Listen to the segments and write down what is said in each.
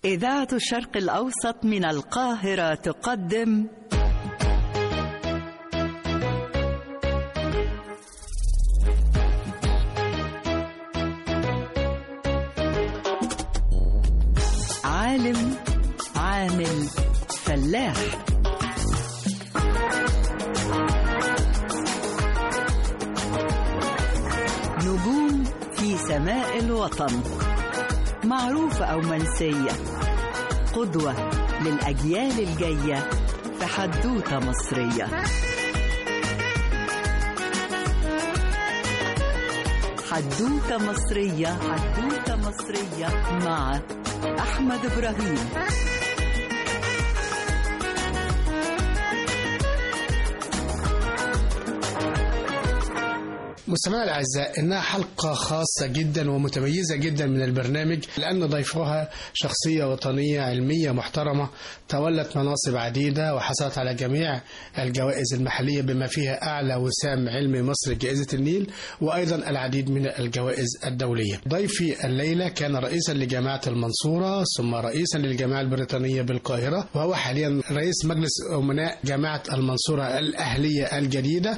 إذاعة الشرق الأوسط من القاهرة تقدم عالم عامل فلاح نجوم في سماء الوطن معروفة أو منسية قدوة للأجيال الجاية في حدوتة مصرية حدوتة مصرية حدوتة مصرية مع أحمد إبراهيم مستمعي الأعزاء إنها حلقة خاصة جدا ومتميزة جدا من البرنامج لأن ضيفها شخصية وطنية علمية محترمة تولت مناصب عديدة وحصلت على جميع الجوائز المحلية بما فيها أعلى وسام علمي مصر جائزة النيل وأيضا العديد من الجوائز الدولية ضيفي الليلة كان رئيسا لجامعة المنصورة ثم رئيسا للجامعة البريطانية بالقاهرة وهو حاليا رئيس مجلس أمناء جامعة المنصورة الأهلية الجديدة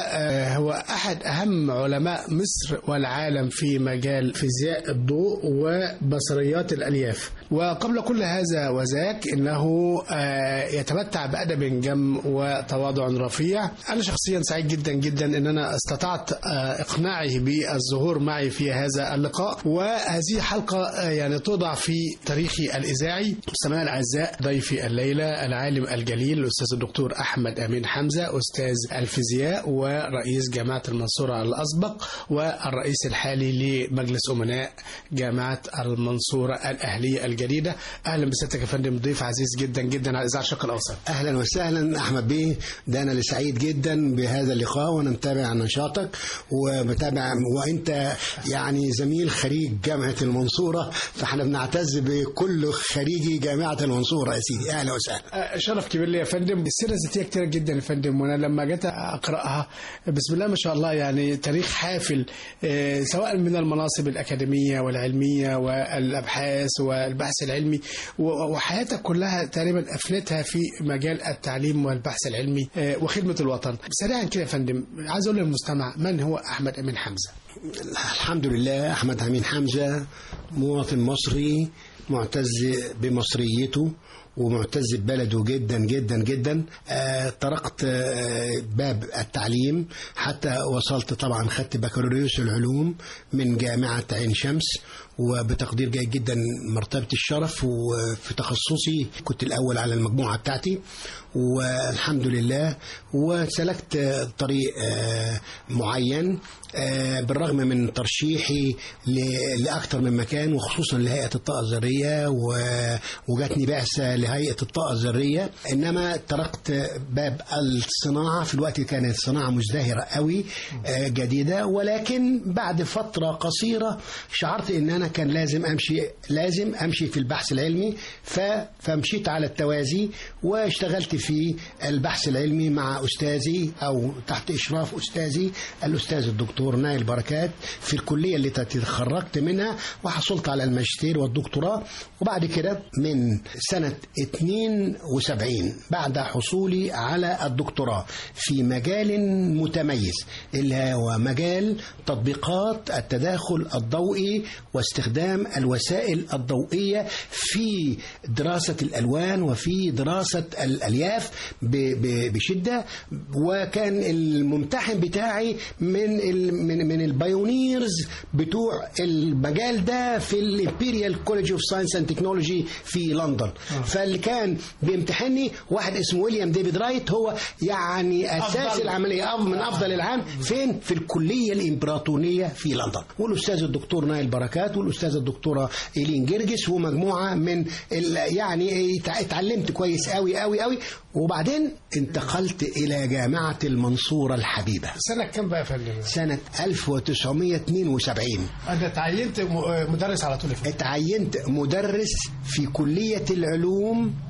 وهو أحد أهم أهم علماء مصر والعالم في مجال فيزياء الضوء وبصريات الألياف وقبل كل هذا وذاك إنه يتمتع بأدب جم وتواضع رفيع أنا شخصيا سعيد جدا جدا أن أنا استطعت إقناعه بالظهور معي في هذا اللقاء وهذه حلقة يعني توضع في تاريخي الإذاعي مستمعي الأعزاء ضيفي الليلة العالم الجليل الأستاذ الدكتور أحمد أمين حمزة أستاذ الفيزياء ورئيس جامعة المنصورة الأسبق والرئيس الحالي لمجلس أمناء جامعة المنصورة الأهلية الجديدة أهلا بسيادتك يا فندم ضيف عزيز جدا جدا على إذاعة الشرق الأوسط أهلا وسهلا أحمد بيه ده أنا اللي سعيد جدا بهذا اللقاء وأنا متابع نشاطك ومتابع وأنت يعني زميل خريج جامعة المنصورة فاحنا بنعتز بكل خريجي جامعة المنصورة يا سيدي أهلا وسهلا شرف كبير لي يا فندم السيرة الذاتية كتير جدا يا فندم وأنا لما جيت أقرأها بسم الله ما شاء الله يعني تاريخ حافل سواء من المناصب الأكاديمية والعلمية والأبحاث والبحث العلمي وحياتك كلها تقريبا أفنتها في مجال التعليم والبحث العلمي وخدمة الوطن سريعا كده يا فندم عايز أقول للمستمع من هو أحمد أمين حمزة الحمد لله أحمد أمين حمزة مواطن مصري معتز بمصريته ومعتز ببلده جدا جدا جدا آه طرقت آه باب التعليم حتى وصلت طبعا خدت بكالوريوس العلوم من جامعة عين شمس وبتقدير جيد جدا مرتبة الشرف وفي تخصصي كنت الأول على المجموعة بتاعتي والحمد لله وسلكت طريق آه معين بالرغم من ترشيحي لأكثر من مكان وخصوصا لهيئة الطاقة الذرية وجاتني بعثة لهيئة الطاقة الذرية إنما تركت باب الصناعة في الوقت كانت الصناعة مزدهرة قوي جديدة ولكن بعد فترة قصيرة شعرت إن أنا كان لازم أمشي لازم أمشي في البحث العلمي فمشيت على التوازي واشتغلت في البحث العلمي مع أستاذي أو تحت إشراف أستاذي الأستاذ الدكتور نايل بركات في الكلية اللي تخرجت منها وحصلت على الماجستير والدكتوراه وبعد كده من سنة 72 بعد حصولي على الدكتوراه في مجال متميز اللي هو مجال تطبيقات التداخل الضوئي واستخدام الوسائل الضوئية في دراسة الألوان وفي دراسة الألياف بشدة وكان الممتحن بتاعي من من من البايونيرز بتوع المجال ده في الامبيريال كوليدج اوف ساينس اند تكنولوجي في لندن فاللي كان بيمتحني واحد اسمه ويليام ديفيد رايت هو يعني اساس العمليه من افضل العام فين في الكليه الامبراطوريه في لندن والاستاذ الدكتور نايل بركات والاستاذه الدكتوره ايلين جرجس ومجموعه من يعني اتعلمت كويس قوي قوي قوي وبعدين انتقلت الى جامعه المنصوره الحبيبه سنه كام بقى يا فندم سنه 1972 انا اتعينت مدرس على طول اتعينت مدرس في كليه العلوم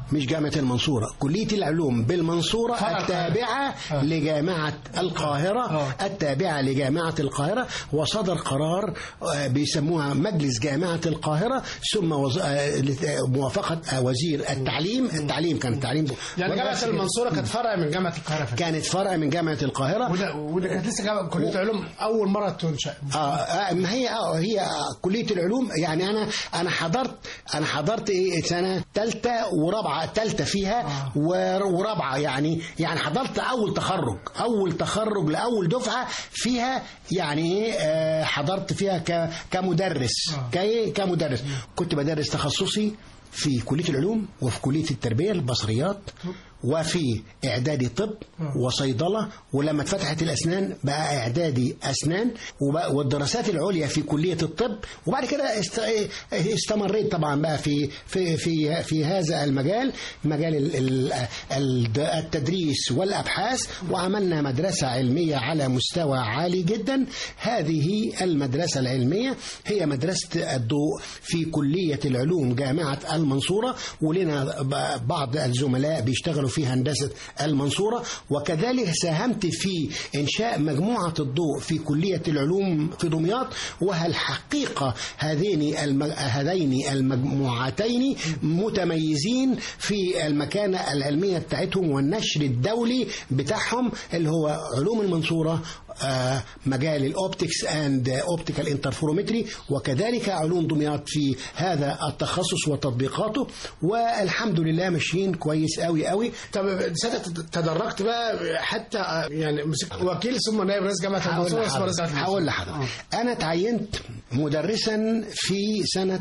مش جامعة المنصورة كلية العلوم بالمنصورة فرع التابعة آه. لجامعة القاهرة آه. التابعة لجامعة القاهرة وصدر قرار آه، بيسموها مجلس جامعة القاهرة ثم وز... آه، لت- موافقة آه، وزير التعليم التعليم كان التعليم يعني جامعه المنصوره كانت فرع من جامعه القاهره فعلا. كانت فرع من جامعة القاهرة وده وده كانت لسه جامعه كليه العلوم اول مره تنشا آه آه، ما هي آه هي آه كليه العلوم يعني انا انا حضرت انا حضرت ايه سنه ثالثه ورابعه ثالثه فيها ور- ورابعه يعني يعني حضرت اول تخرج اول تخرج لاول دفعه فيها يعني ايه آه حضرت فيها ك كمدرس آه. كايه كمدرس كنت بدرس تخصصي في كليه العلوم وفي كليه التربيه البصريات وفي اعدادي طب وصيدله ولما اتفتحت الاسنان بقى اعدادي اسنان وبقى- والدراسات العليا في كليه الطب وبعد كده است- استمريت طبعا بقى في في في في هذا المجال مجال ال- ال- ال- التدريس والابحاث وعملنا مدرسه علميه على مستوى عالي جدا هذه المدرسه العلميه هي مدرسه الضوء في كليه العلوم جامعه المنصوره ولنا ب- بعض الزملاء بيشتغلوا في هندسه المنصوره وكذلك ساهمت في انشاء مجموعه الضوء في كليه العلوم في دمياط والحقيقه هذين الم... هذين المجموعتين متميزين في المكانه العلميه بتاعتهم والنشر الدولي بتاعهم اللي هو علوم المنصوره آه، مجال الاوبتكس اند اوبتيكال انترفيرومتري وكذلك علوم دمياط في هذا التخصص وتطبيقاته والحمد لله ماشيين كويس قوي قوي طب ساعتها تدرجت بقى حتى يعني مسكت وكيل ثم نائب رئيس جامعه هقول المنصوره ثم رئيس لحضرتك جامعه هقول المنصورة. لحضرتك انا تعينت مدرسا في سنه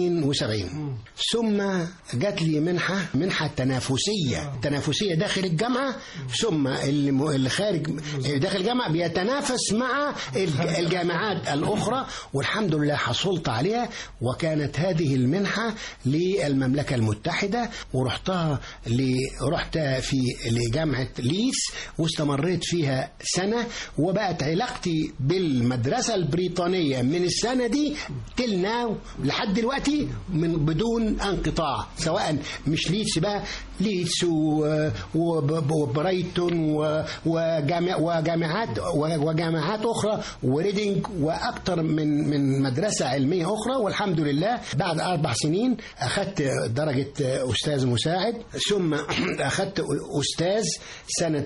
72 ثم جات لي منحه منحه تنافسيه تنافسيه داخل الجامعه ثم اللي م- اللي خارج داخل الجامعه بيتنافس مع الج- الجامعات الاخرى والحمد لله حصلت عليها وكانت هذه المنحه للمملكه المتحده ورحتها ل... رحت في لجامعه ليس واستمريت فيها سنه وبقت علاقتي بالمدرسه البريطانيه من السنه دي تل ناو لحد دلوقتي من بدون انقطاع سواء مش ليدز بقى ليدز و- وب- وبرايتون و- وجامع وجامعات وجامعات اخرى وريدنج واكثر من من مدرسه علميه اخرى والحمد لله بعد اربع سنين اخذت درجه استاذ مساعد ثم اخذت استاذ سنه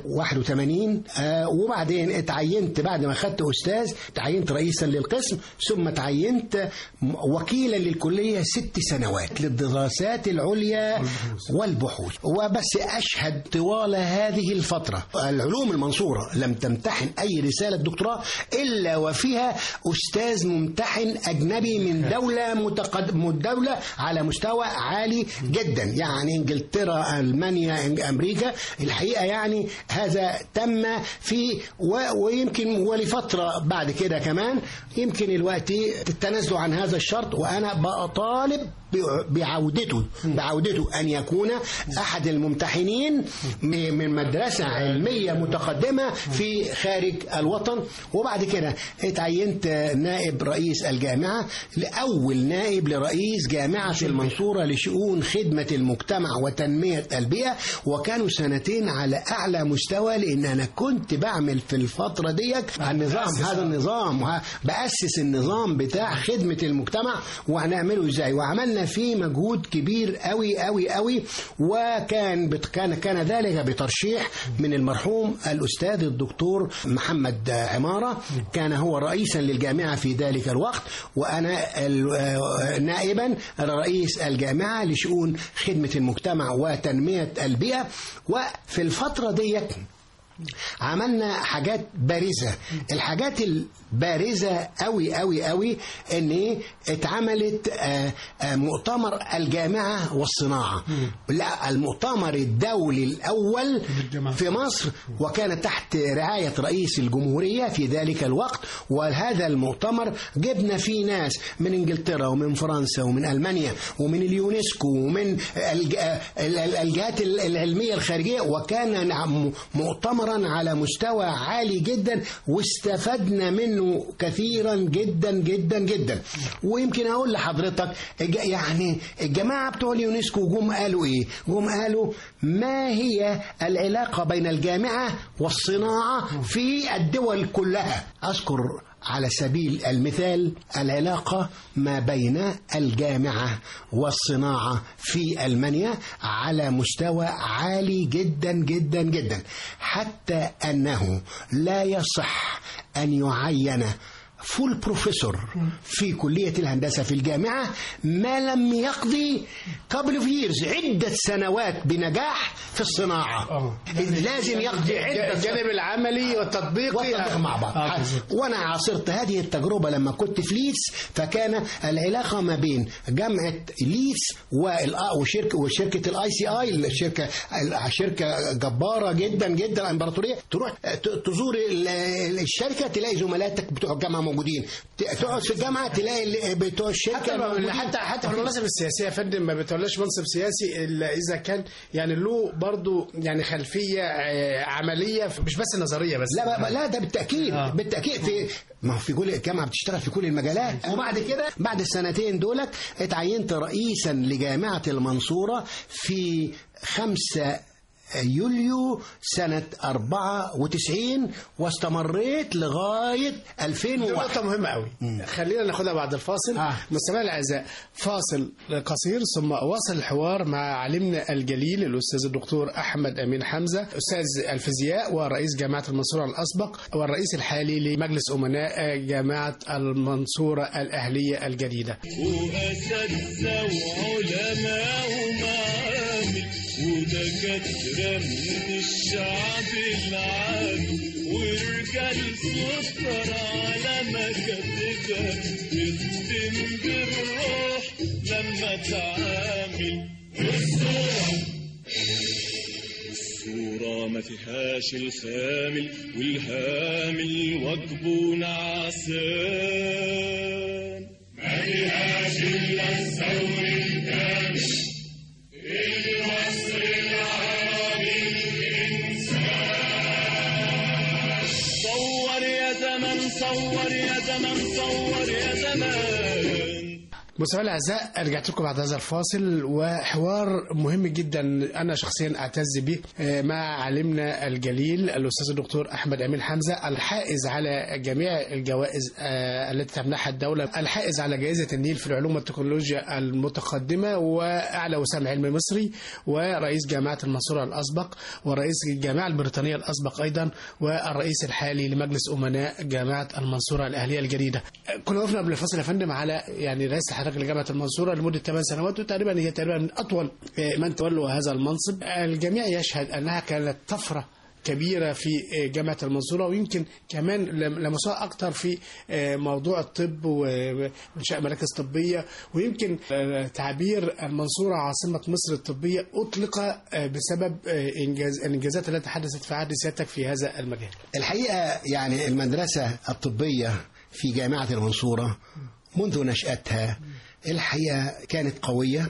81 آه، وبعدين اتعينت بعد ما اخذت استاذ تعينت رئيسا للقسم ثم تعينت م- وكيلا للكليه ست سنوات للدراسات العليا والبحوث وبس اشهد طوال هذه الفتره العلوم المنصوره لم تمتحن اي رساله دكتوراه الا وفيها استاذ ممتحن اجنبي من دوله متقدم دوله على مستوى عالي جدا يعني انجلترا المانيا إنج- امريكا الحقيقه يعني هذا تم في و- ويمكن ولفتره بعد كده كمان يمكن الوقت تتنازلوا عن هذا الشرط وانا بطالب ب- بعودته بعودته ان يكون احد الممتحنين م- من مدرسه علميه متقدمه في خارج الوطن وبعد كده اتعينت نائب رئيس الجامعه لاول نائب لرئيس جامعه المنصوره لشؤون خدمه المجتمع وتنميه البيئه وكانوا سنتين على اعلى مستوى لان انا كنت بعمل في الفتره ديت النظام هذا النظام وه- باسس النظام بتاع خدمه المجتمع وهنعمله ازاي وعملنا فيه مجهود كبير قوي قوي قوي وكان بت- كان كان ذلك بترشيح من المرحوم الاستاذ الدكتور محمد عماره كان هو رئيسا للجامعه في ذلك الوقت وانا ال- آه، نائبا رئيس الجامعه لشؤون خدمه المجتمع وتنميه البيئه وفي الفتره ديت عملنا حاجات بارزة الحاجات البارزة قوي قوي قوي ان ايه اتعملت آه، آه، مؤتمر الجامعة والصناعة لا المؤتمر الدولي الاول بالجامعة. في مصر وكان تحت رعاية رئيس الجمهورية في ذلك الوقت وهذا المؤتمر جبنا فيه ناس من انجلترا ومن فرنسا ومن المانيا ومن اليونسكو ومن الج- ال- ال- الجهات العلمية الخارجية وكان نعم مؤتمر حوارا على مستوى عالي جدا واستفدنا منه كثيرا جدا جدا جدا ويمكن اقول لحضرتك الج- يعني الجماعه بتوع اليونسكو جم قالوا ايه جم قالوا ما هي العلاقه بين الجامعه والصناعه في الدول كلها اذكر على سبيل المثال العلاقة ما بين الجامعة والصناعة في ألمانيا على مستوى عالي جدا جدا جدا حتى أنه لا يصح أن يعين فول بروفيسور في كلية الهندسة في الجامعة ما لم يقضي قبل اوف ييرز عدة سنوات بنجاح في الصناعة آه. إذ لازم يقضي عدة الجانب العملي والتطبيقي والتطبيق مع بعض آه، بالظبط. وانا عاصرت هذه التجربه لما كنت في ليدز فكان العلاقه ما بين جامعه ليدز والآ- وشركه وشركه الاي سي اي الشركه شركه جباره جدا جدا الامبراطوريه تروح ت- تزور ال- الشركه تلاقي زملاتك بتوع الجامعه موجودين ت- تقعد في الجامعه تلاقي ال- بتوع الشركه حتى ما- موجودين. حتى حتى في المناصب السياسيه يا فندم ما بتولاش منصب سياسي الا اذا كان يعني له برضه يعني خلفيه آه، عمليه مش بس نظريه بس لا لا, لا ده بالتاكيد آه. آه. بالتاكيد في ما هو في كل الجامعه بتشتغل في كل المجالات وبعد كده بعد السنتين دولت اتعينت رئيسا لجامعه المنصوره في خمسة يوليو سنة 94 واستمريت لغاية دي 2001 نقطة مهمة قوي خلينا ناخدها بعد الفاصل آه. مستمعينا الأعزاء فاصل قصير ثم أواصل الحوار مع عالمنا الجليل الأستاذ الدكتور أحمد أمين حمزة أستاذ الفيزياء ورئيس جامعة المنصورة الأسبق والرئيس الحالي لمجلس أمناء جامعة المنصورة الأهلية الجديدة وأساتذة وعلماء ومعامل ودكاترة من الشعب العامي ورجال سكر على مكاتبها تخدم بالروح لما تعامل والصورة الصورة ما فيهاش الخامل والهامل واجبه نعسان ما فيهاش إلا الثور الكامل الوصل العربي الإنسان صور يا زمن صور يا زمن صور يا زمان مستمعينا الاعزاء رجعت لكم بعد هذا الفاصل وحوار مهم جدا انا شخصيا اعتز به آه، مع عالمنا الجليل الاستاذ الدكتور احمد امين حمزه الحائز على جميع الجوائز آه، التي تمنحها الدوله الحائز على جائزه النيل في العلوم والتكنولوجيا المتقدمه واعلى وسام علمي مصري ورئيس جامعه المنصوره الاسبق ورئيس الجامعه البريطانيه الاسبق ايضا والرئيس الحالي لمجلس امناء جامعه المنصوره الاهليه الجديده آه، كنا وقفنا قبل الفاصل يا فندم على يعني رئاسه حضرتك لجامعه المنصوره لمده 8 سنوات وتقريبا هي تقريبا من اطول آه، من تولوا هذا المنصب الجميع يشهد انها كانت طفره كبيرة في آه، جامعة المنصورة ويمكن كمان لم- لمسوها أكتر في آه، موضوع الطب وإنشاء مراكز طبية ويمكن آه، تعبير المنصورة عاصمة مصر الطبية أطلق آه، بسبب آه، إنجاز الإنجازات التي حدثت في عهد سيادتك في هذا المجال الحقيقة يعني المدرسة الطبية في جامعة المنصورة منذ نشأتها الحقيقة كانت قوية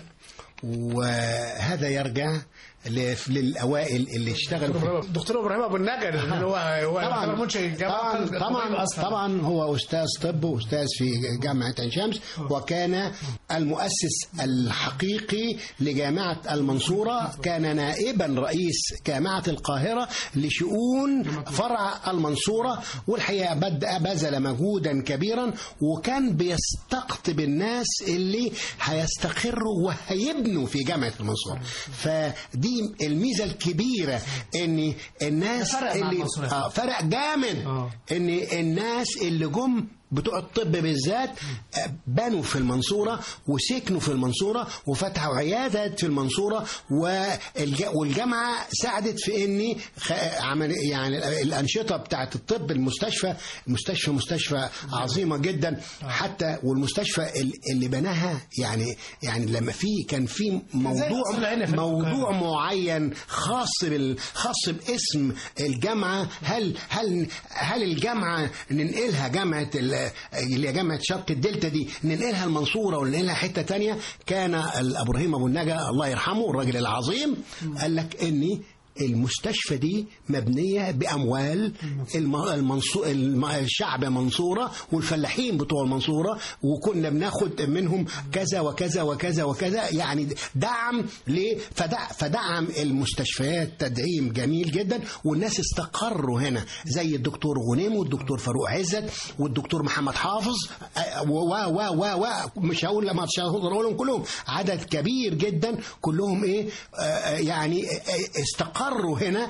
وهذا يرجع ل- للأوائل اللي اشتغلوا في دكتور إبراهيم أبو النجر اللي هو هو يعتبر منشئ الجامعة طبعا الطبية طبعا, أصلاً. طبعا هو استاذ طب واستاذ في جامعه عين شمس وكان المؤسس الحقيقي لجامعه المنصوره كان نائبا رئيس جامعه القاهره لشؤون فرع المنصوره والحقيقه بد- بذل مجهودا كبيرا وكان بيستقطب الناس اللي هيستقروا وهيبنوا في جامعه المنصوره فدي الميزه الكبيره ان الناس فرق مع اللي المنصورة. آه فرق جامد آه. ان الناس اللي جم بتوع الطب بالذات آه، بنوا في المنصورة وسكنوا في المنصورة وفتحوا عيادات في المنصورة والج- والجامعة ساعدت في ان خ- عمل يعني الأنشطة بتاعت الطب المستشفى المستشفى مستشفى عظيمة جدا حتى والمستشفى ال- اللي بناها يعني يعني لما في كان في موضوع قصر العيني في موضوع معين خاص بال خاص باسم الجامعه هل هل هل الجامعه ننقلها جامعه ال- اللي هي جامعه شرق الدلتا دي ننقلها المنصوره ولا ننقلها حته تانية كان ابراهيم ابو النجا الله يرحمه الراجل العظيم قال لك اني المستشفى دي مبنيه باموال الم- المنصو... الم- الشعب منصوره والفلاحين بتوع المنصوره وكنا بناخد منهم كذا وكذا وكذا وكذا يعني دعم ليه فدع... فدعم المستشفيات تدعيم جميل جدا والناس استقروا هنا زي الدكتور غنيم والدكتور فاروق عزت والدكتور محمد حافظ آه، و و و و, و مش هقول مش هقدر اقولهم كلهم عدد كبير جدا كلهم ايه آه، آه، يعني آه، استقروا هنا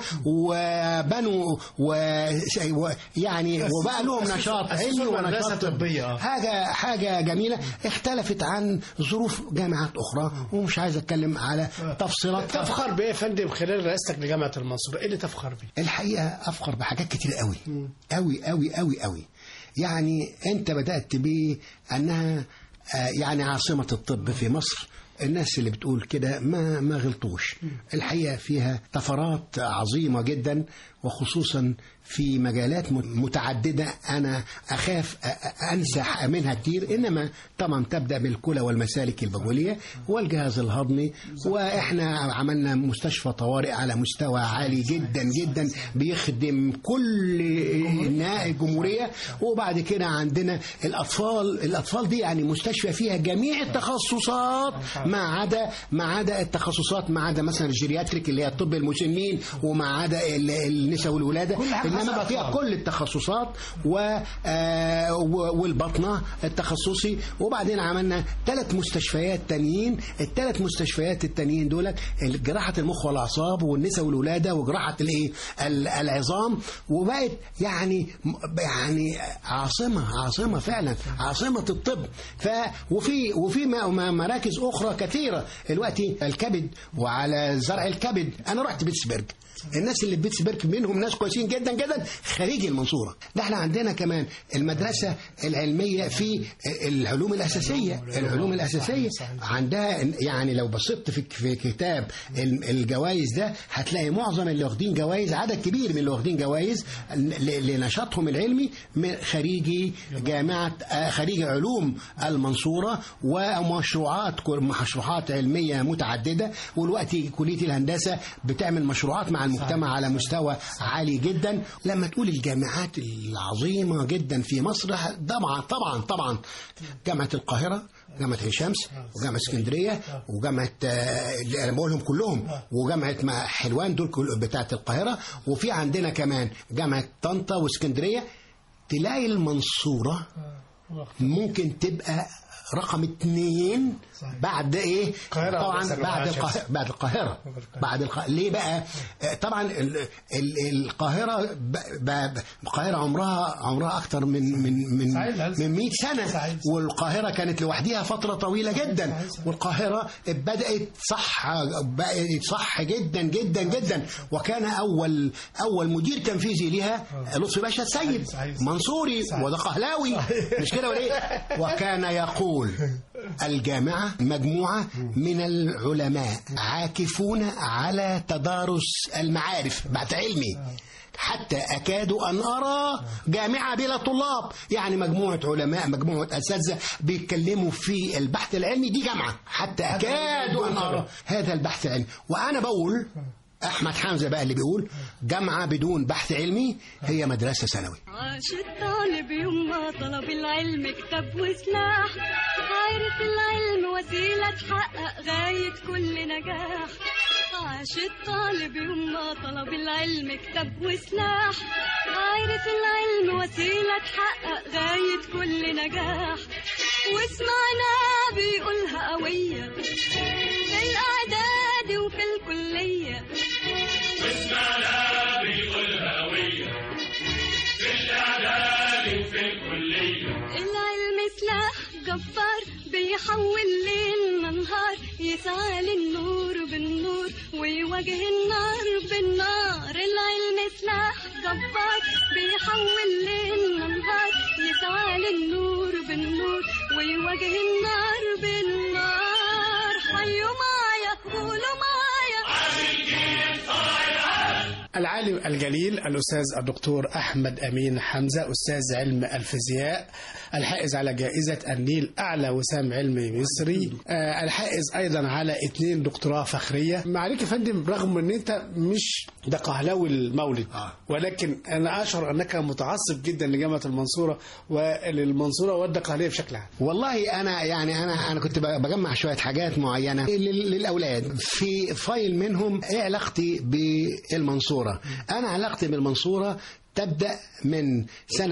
وبنوا و و- يعني وبقى لهم نشاط أسسوا علمي مدرسة ونشاط طبية، آه. حاجه حاجه جميله اختلفت عن ظروف جامعات اخرى ومش عايز اتكلم على تفصيلات تفخر بايه يا فندم خلال رئاستك لجامعه المنصوره ايه اللي تفخر بيه الحقيقه افخر بحاجات كتير قوي قوي قوي قوي قوي يعني انت بدات بانها آه، يعني عاصمه الطب في مصر الناس اللي بتقول كده ما ما غلطوش الحقيقه فيها طفرات عظيمه جدا وخصوصا في مجالات متعدده انا اخاف أ- أ- انسى منها كتير انما طبعا تبدا بالكلى والمسالك البوليه والجهاز الهضمي واحنا عملنا مستشفى طوارئ على مستوى عالي جدا جدا بيخدم كل نا- الجمهوريه وبعد كده عندنا الاطفال الاطفال دي يعني مستشفى فيها جميع التخصصات ما عدا ما عدا التخصصات ما عدا مثلا الجيرياتريك اللي هي طب المسنين وما عدا ال- النساء والولاده كل حاجة انما حسب فيها أطفال. كل التخصصات و آه، و- والبطنه التخصصي وبعدين عملنا ثلاث مستشفيات تانيين الثلاث مستشفيات التانيين دول جراحه المخ والاعصاب والنساء والولاده وجراحه الايه ال- العظام وبقت يعني يعني عاصمه عاصمه فعلا عاصمه الطب ف وفي وفي م- م- مراكز اخرى كثيره دلوقتي الكبد وعلى زرع الكبد انا رحت بيتسبرج الناس اللي في بيتسبرج منهم ناس كويسين جدا جدا خريجي المنصوره ده احنا عندنا كمان المدرسه العلميه في العلوم الاساسيه العلوم الاساسيه عندها يعني لو بصيت في في كتاب الجوائز ده هتلاقي معظم اللي واخدين جوائز عدد كبير من اللي واخدين جوائز ل- لنشاطهم العلمي من خريجي جامعه آه، خريجي علوم المنصوره ومشروعات مشروعات علميه متعدده والوقت كليه الهندسه بتعمل مشروعات مع المجتمع على مستوى عالي جدا لما تقول الجامعات العظيمه جدا في مصر طبعا طبعا طبعا جامعه القاهره جامعة عين شمس وجامعة اسكندرية وجامعة آه، اللي أنا بقولهم كلهم وجامعة ما- حلوان دول كل- بتاعة القاهرة وفي عندنا كمان جامعة طنطا واسكندرية تلاقي المنصورة ممكن تبقى رقم اتنين بعد ايه القاهرة طبعا مثلاً بعد وعين شمس. القاهرة بعد القاهرة بعد القاهرة ليه بقى آه، طبعا ال- ال- القاهرة ب- ب- القاهرة عمرها عمرها اكتر من من من صحيح، لا، من 100 سنة صحيح. والقاهرة كانت لوحدها فترة طويلة جدا صحيح، صحيح. والقاهرة بدأت صح بقت صح جدا جدا جدا وكان أول أول مدير تنفيذي لها لطفي باشا السيد صحيح، صحيح. منصوري وده قهلاوي مش كده ولا ايه وكان يقول الجامعة مجموعة من العلماء عاكفون على تدارس المعارف بعد علمي حتى أكاد أن أرى جامعة بلا طلاب يعني مجموعة علماء مجموعة أساتذة بيتكلموا في البحث العلمي دي جامعة حتى أكاد أن أرى هذا البحث العلمي وأنا بقول أحمد حمزة بقى اللي بيقول جامعة بدون بحث علمي هي مدرسة ثانوي عاش الطالب يوم ما طلب العلم كتاب وسلاح عارف العلم وسيلة تحقق غاية كل نجاح عاش الطالب يوم ما طلب العلم كتاب وسلاح عارف العلم وسيلة تحقق غاية كل نجاح واسمعنا بيقولها قوية في الإعداد وفي الكلية العلم سلاح جبار بيحول ليل نهار يسعى للنور بالنور ويواجه النار بالنار العلم سلاح جبار بيحول ليل نهار يسعى للنور بالنور ويواجه النار بالنار حيوا معايا قولوا معايا العالم الجليل الأستاذ الدكتور أحمد أمين حمزة أستاذ علم الفيزياء الحائز على جائزة النيل أعلى وسام علمي مصري آه، الحائز أيضا على اثنين دكتوراه فخرية معاليك يا فندم رغم أن أنت مش ده قهلاوي المولد آه. ولكن أنا أشعر أنك متعصب جدا لجامعة المنصورة وللمنصورة والدقهلية بشكل عام والله انا يعني انا انا كنت بجمع شويه حاجات معينه لل- للاولاد في فايل منهم ايه علاقتي بالمنصوره انا علاقتي بالمنصوره تبدا من سنه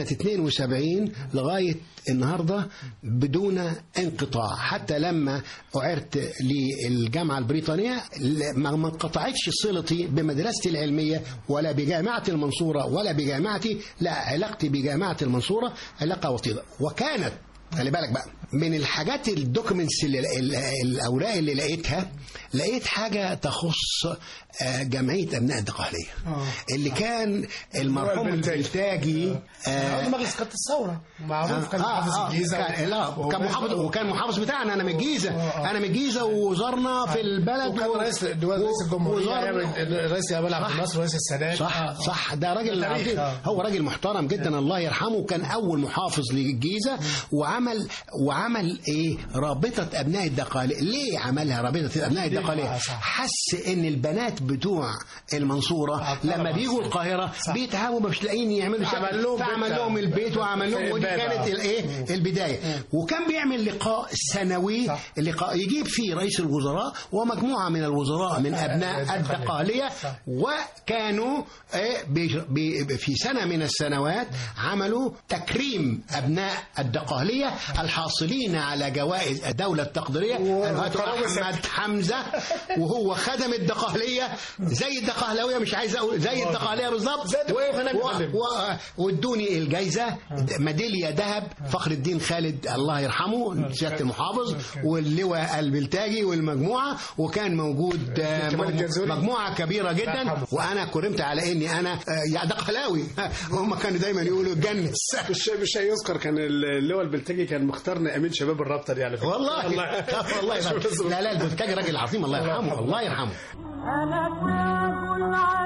72 لغايه النهارده بدون انقطاع حتى لما اعرت للجامعه البريطانيه ل- ما ما انقطعتش صلتي بمدرستي العلميه ولا بجامعه المنصوره ولا بجامعتي لا علاقتي بجامعه المنصوره علاقه وطيده وكانت خلي بالك بقى من الحاجات الدوكيومنتس اللي ال- الاوراق اللي لقيتها لقيت حاجه تخص آه، جمعيه ابناء الدقهليه آه. اللي كان المرحوم البلتاجي. البلتاجي آه، مجلس قادة الثورة معروف كان آه، محافظ آه، الجيزة كان لا وكان محافظ وكان محافظ بتاعنا انا من الجيزه آه. انا من الجيزه وزارنا في البلد وكان و- رئيس رئيس الجمهورية وزارنا- أيام الرئيس جمال عبد صح. الناصر رئيس السادات صح آه. صح ده راجل ده تاريخ، عظيم آه. هو راجل محترم جدا الله يرحمه كان اول محافظ للجيزه وعمل وعمل ايه رابطه ابناء الدقاليه ليه عملها رابطه ابناء ليه؟ الدقاليه آه، صح. حس ان البنات بتوع المنصوره آه، لما طبعاً. بيجوا القاهره صح. بيتعبوا مش لاقيين يعملوا شيء عمل لهم فعمل بيت- لهم البيت وعمل لهم ودي الباب، كانت آه. الايه البدايه وكان بيعمل لقاء سنوي صح. لقاء يجيب فيه رئيس الوزراء ومجموعه من الوزراء من ابناء الدقهلية. الدقهليه صح. وكانوا آه، بي- بي- في سنة من السنوات عملوا تكريم أبناء الدقهلية الحاصلين على جوائز الدولة التقديرية الدكتور أحمد حمزة وهو خدم الدقهلية زي الدقهلاوية مش عايز أقول زي الدقهلية بالظبط زي الدقهلاوية هناك و- بتعلم. و- وادوني الجايزة ميدالية ذهب فخر الدين خالد الله يرحمه سيادة المحافظ واللواء البلتاجي والمجموعة وكان موجود آه، كمال الجنزوري. مجموعة كبيرة جدا يرحمه. وانا كرمت على اني انا آه، يا دقهلاوي هم كانوا دايما يقولوا جنس مش مش هيذكر كان اللواء البلتجي كان مختارنا امين شباب الرابطه دي على فكره والله والله يرحمه. لا لا البلتاجي راجل عظيم الله يرحمه الله يرحمه أنا تاج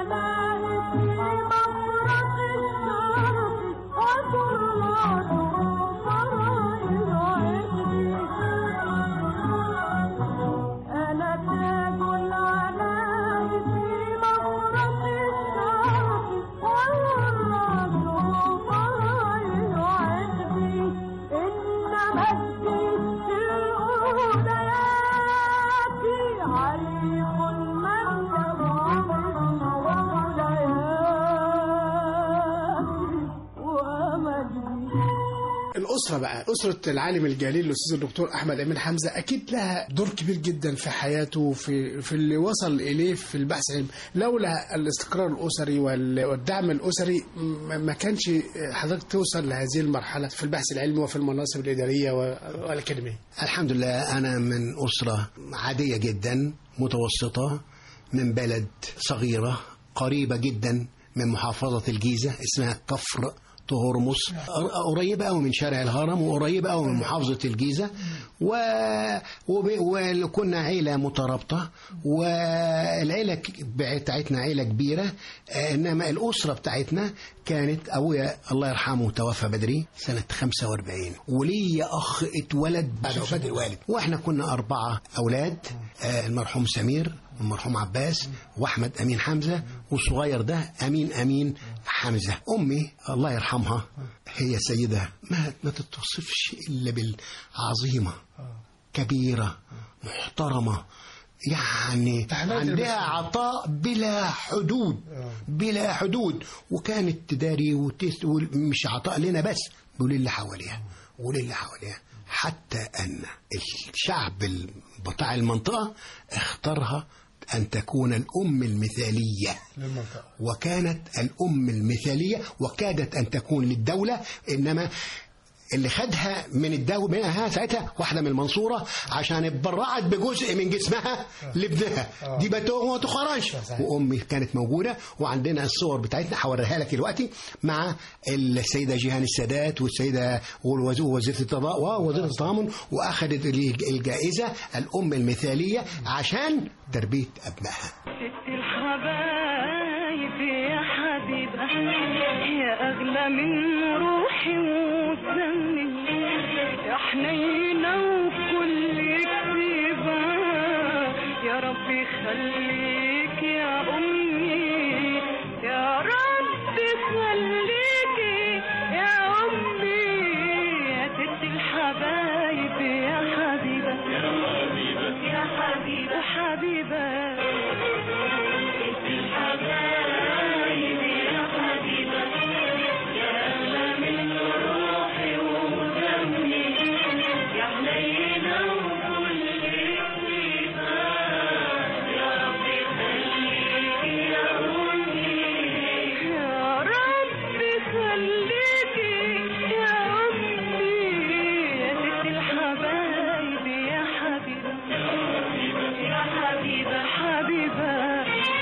العنان في مفرق الشرق وطلعت فرائض عندي أنا تاج العنان في مفرق الشرق وطلعت فرائض عندي إن مجدي في الأوليات عليق من ومجدي الاسره بقى اسره العالم الجليل الاستاذ الدكتور احمد امين حمزه اكيد لها دور كبير جدا في حياته في في اللي وصل اليه في البحث العلمي لولا الاستقرار الاسري وال- والدعم الاسري ما ما كانش حضرتك توصل لهذه المرحله في البحث العلمي وفي المناصب الاداريه و- والاكاديميه الحمد لله انا من اسره عاديه جدا متوسطه من بلد صغيره قريبه جدا من محافظه الجيزه اسمها كفر تهرمس قريبة أوي من شارع الهرم وقريبة أوي من محافظة الجيزة و... وب... وكنا عيلة مترابطة والعيلة ك- بتاعتنا عيلة كبيرة آه، إنما الأسرة بتاعتنا كانت أبويا الله يرحمه توفى بدري سنة 45 ولي أخ اتولد بعد وفاة الوالد وإحنا كنا أربعة أولاد آه، المرحوم سمير والمرحوم عباس واحمد امين حمزه والصغير ده امين امين حمزه امي الله يرحمها هي سيده ما ما تتوصفش الا بالعظيمه كبيره محترمه يعني تحملت عندها المسؤولية. عطاء بلا حدود بلا حدود وكانت تداري وتس مش عطاء لنا بس وللي حواليها وللي حواليها حتى ان الشعب ال- بتاع المنطقه اختارها ان تكون الام المثاليه للمنطقه وكانت الأم المثالية وكادت أن تكون للدولة إنما اللي خدها من الدولة منها ساعتها واحدة من المنصورة عشان اتبرعت بجزء من جسمها لابنها دي ما تخرجش وأمي كانت موجودة وعندنا الصور بتاعتنا هوريها لك دلوقتي مع السيدة جيهان السادات والسيدة والوز- وزيرة التضامن ووزيرة التضامن وأخذت الجائزة الأم المثالية عشان تربية أبنائها ست الحبايب حبايبي يا حبيبة يا أغلى من روحي ودمي يا حنينة وكل كتيبة يا ربي خليك يا أمي يا ربي خليكي يا أمي يا ست الحبايب يا حبيبة يا حبيبة يا حبيبة حبيبة ست الحبايب يا حبيبة يا أغلى من روحي ودمي يا حنينة وكل طيبة يا ربي خليكي يا أمي يا ربي خليكي يا أمي يا ست الحبايب يا حبيبة يا حبيبة حبيبة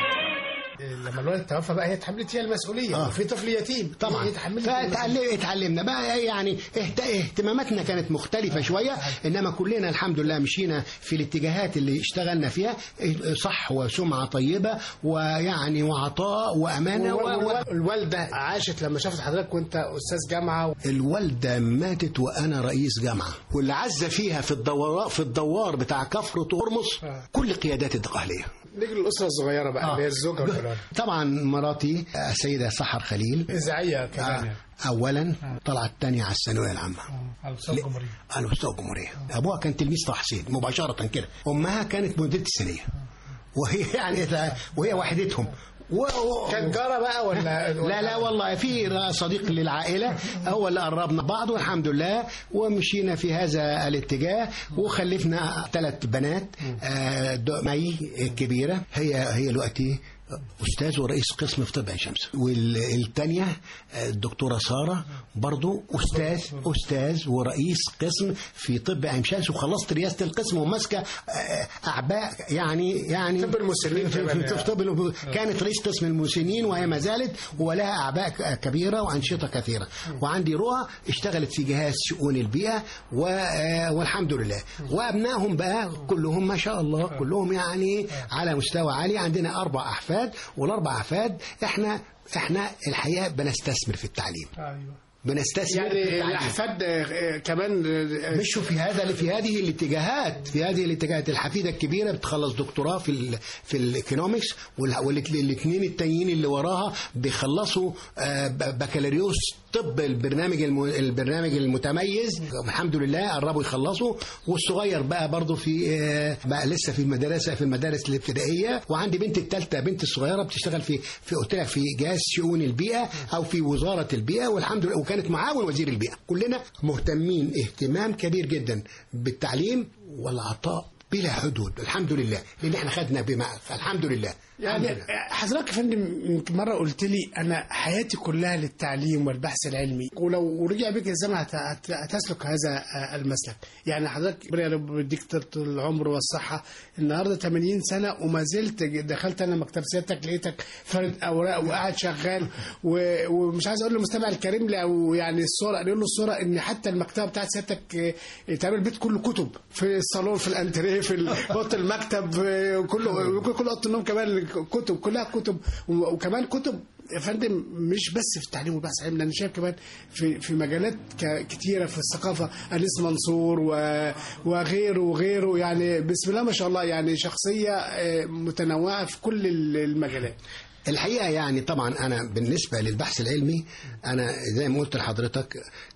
لما الولد توفى بقى هي اتحملت فيها المسؤوليه آه. في طفل يتيم طبعا هي اتحملت فيها المسؤولية. فتعلمنا بقى يعني اهت- اهتماماتنا كانت مختلفة شوية إنما كلنا الحمد لله مشينا في الاتجاهات اللي اشتغلنا فيها اه، صح وسمعة طيبة ويعني وعطاء وأمانة و... و... الوالده عاشت لما شافت حضرتك وانت استاذ جامعه الوالدة ماتت وأنا رئيس جامعة واللي عز فيها في الدوار في الدوار بتاع كفر هرمس آه. كل قيادات الدقهلية نيجي للاسره الصغيره بقى اللي هي الزوجه والولاد طبعا مراتي السيدة سحر خليل اذاعيه كمان آه، يعني. أولا طلعت تانية على الثانوية العامة على مستوى الجمهوريه على مستوى الجمهورية أبوها كان تلميذ طه حسين مباشرة كده أمها كانت مديرة الثانية وهي يعني وهي وحدتهم و... و... كانت جاره بقى ولا لا لا والله في صديق للعائلة هو اللي قربنا بعض والحمد لله ومشينا في هذا الاتجاه وخلفنا ثلاث بنات آه، دو- مي الكبيرة هي هي دلوقتي أستاذ ورئيس قسم في طب عين شمس والثانية الدكتورة سارة برضو أستاذ أستاذ ورئيس قسم في طب عين شمس وخلصت رئاسة القسم وماسكة آه، أعباء يعني يعني طب المسنين في, كمان في, في طب الم- كانت رئيس قسم المسنين وهي ما زالت ولها أعباء ك- كبيرة وأنشطة كثيرة وعندي رؤى اشتغلت في جهاز شؤون البيئة و- آه، والحمد لله وأبنائهم بقى كلهم ما شاء الله كلهم يعني على مستوى عالي عندنا أربع أحفاد والأربع أحفاد إحنا إحنا الحقيقة بنستثمر في التعليم ايوه بنستثمر في يعني التعليم. الاحفاد آه، كمان آه، مشوا في هذا في هذه الاتجاهات في هذه الاتجاهات الحفيده الكبيره بتخلص دكتوراه في ال في الايكونومكس والاثنين التانيين اللي وراها بيخلصوا آه، ب- بكالوريوس طب البرنامج الم- البرنامج المتميز الحمد لله قربوا يخلصوا والصغير بقى برضه في آه، بقى لسه في المدرسه في المدارس الابتدائيه وعندي بنت الثالثه بنت الصغيره بتشتغل في في قلت لك في جهاز شؤون البيئه او في وزاره البيئه والحمد لله وكانت معاون وزير البيئه كلنا مهتمين اهتمام كبير جدا بالتعليم والعطاء بلا حدود الحمد لله لان احنا خدنا بما فالحمد لله يعني الحمد لله. حضرتك يا فندم يمكن مره قلت لي انا حياتي كلها للتعليم والبحث العلمي ولو رجع بك الزمن هت- هت- هتسلك هذا آه، المسلك يعني حضرتك ربنا يا رب يديك طول العمر والصحه النهارده 80 سنه وما زلت دخلت انا مكتب سيادتك لقيتك فرد اوراق وقاعد شغال و- ومش عايز اقول للمستمع الكريم او يعني الصوره اقول له الصوره ان حتى المكتبه بتاعت سيادتك آه، تعمل البيت كله كتب في الصالون في الانتريه في ال- اوضه المكتب آه، كله كل اوضه النوم كمان كتب كلها كتب و- وكمان كتب يا فندم مش بس في التعليم والبحث العلمي انا شايف كمان في في مجالات ك- كتيره في الثقافه انيس منصور و- وغيره وغيره يعني بسم الله ما شاء الله يعني شخصيه آه، متنوعه في كل ال- المجالات الحقيقه يعني طبعا انا بالنسبه للبحث العلمي انا زي ما قلت لحضرتك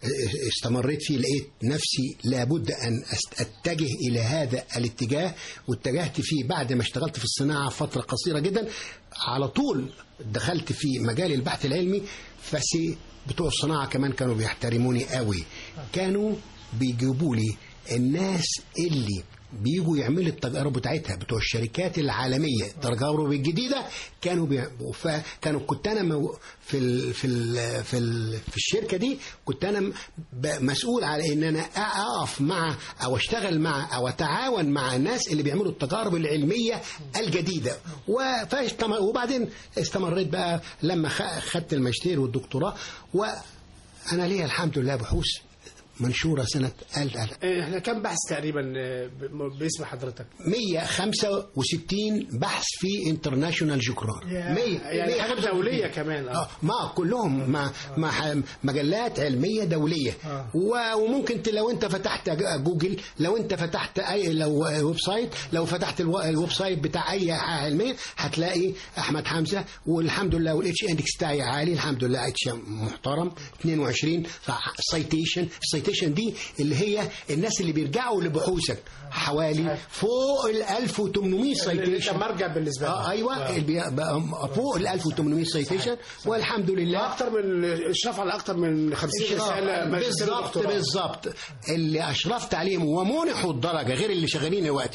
استمريت فيه لقيت نفسي لابد ان أست- اتجه الى هذا الاتجاه واتجهت فيه بعد ما اشتغلت في الصناعه فتره قصيره جدا على طول دخلت في مجال البحث العلمي بس بتوع الصناعه كمان كانوا بيحترموني قوي كانوا بيجيبوا لي الناس اللي بيجوا يعملوا التجارب بتاعتها بتوع الشركات العالميه التجارب الجديده كانوا بي... فكانوا كنت انا مو... في ال... في ال... في ال... في الشركه دي كنت انا م- ب- مسؤول على ان انا اقف مع او اشتغل مع او اتعاون مع الناس اللي بيعملوا التجارب العلميه الجديده و... فاستم... وبعدين استمريت بقى لما خ... خدت الماجستير والدكتوراه وانا ليا الحمد لله بحوث منشورة سنة 1000 احنا كم بحث تقريبا آه، ب- باسم حضرتك 165 بحث في انترناشونال جوكران 100 يعني حاجه دوليه كمان اه ما كلهم مع مع مجلات علميه دوليه و- وممكن ت- لو انت فتحت جوجل لو انت فتحت اي لو ويب سايت لو فتحت الو- الويب سايت بتاع اي حاجه علميه هتلاقي احمد حمزه والحمد لله والاتش اندكس بتاعي عالي الحمد لله اتش محترم 22 سايتيشن السايتيشن دي اللي هي الناس اللي بيرجعوا لبحوثك حوالي فوق ال 1800 اللي سايتيشن انت مرجع بالنسبه لك آه ايوه اللي بي- بقى فوق ال 1800 سايتيشن والحمد لله اكتر من اشراف على اكتر من 50 رساله ماجستير بالظبط ودكتوراه. بالظبط اللي اشرفت عليهم ومنحوا الدرجه غير اللي شغالين دلوقتي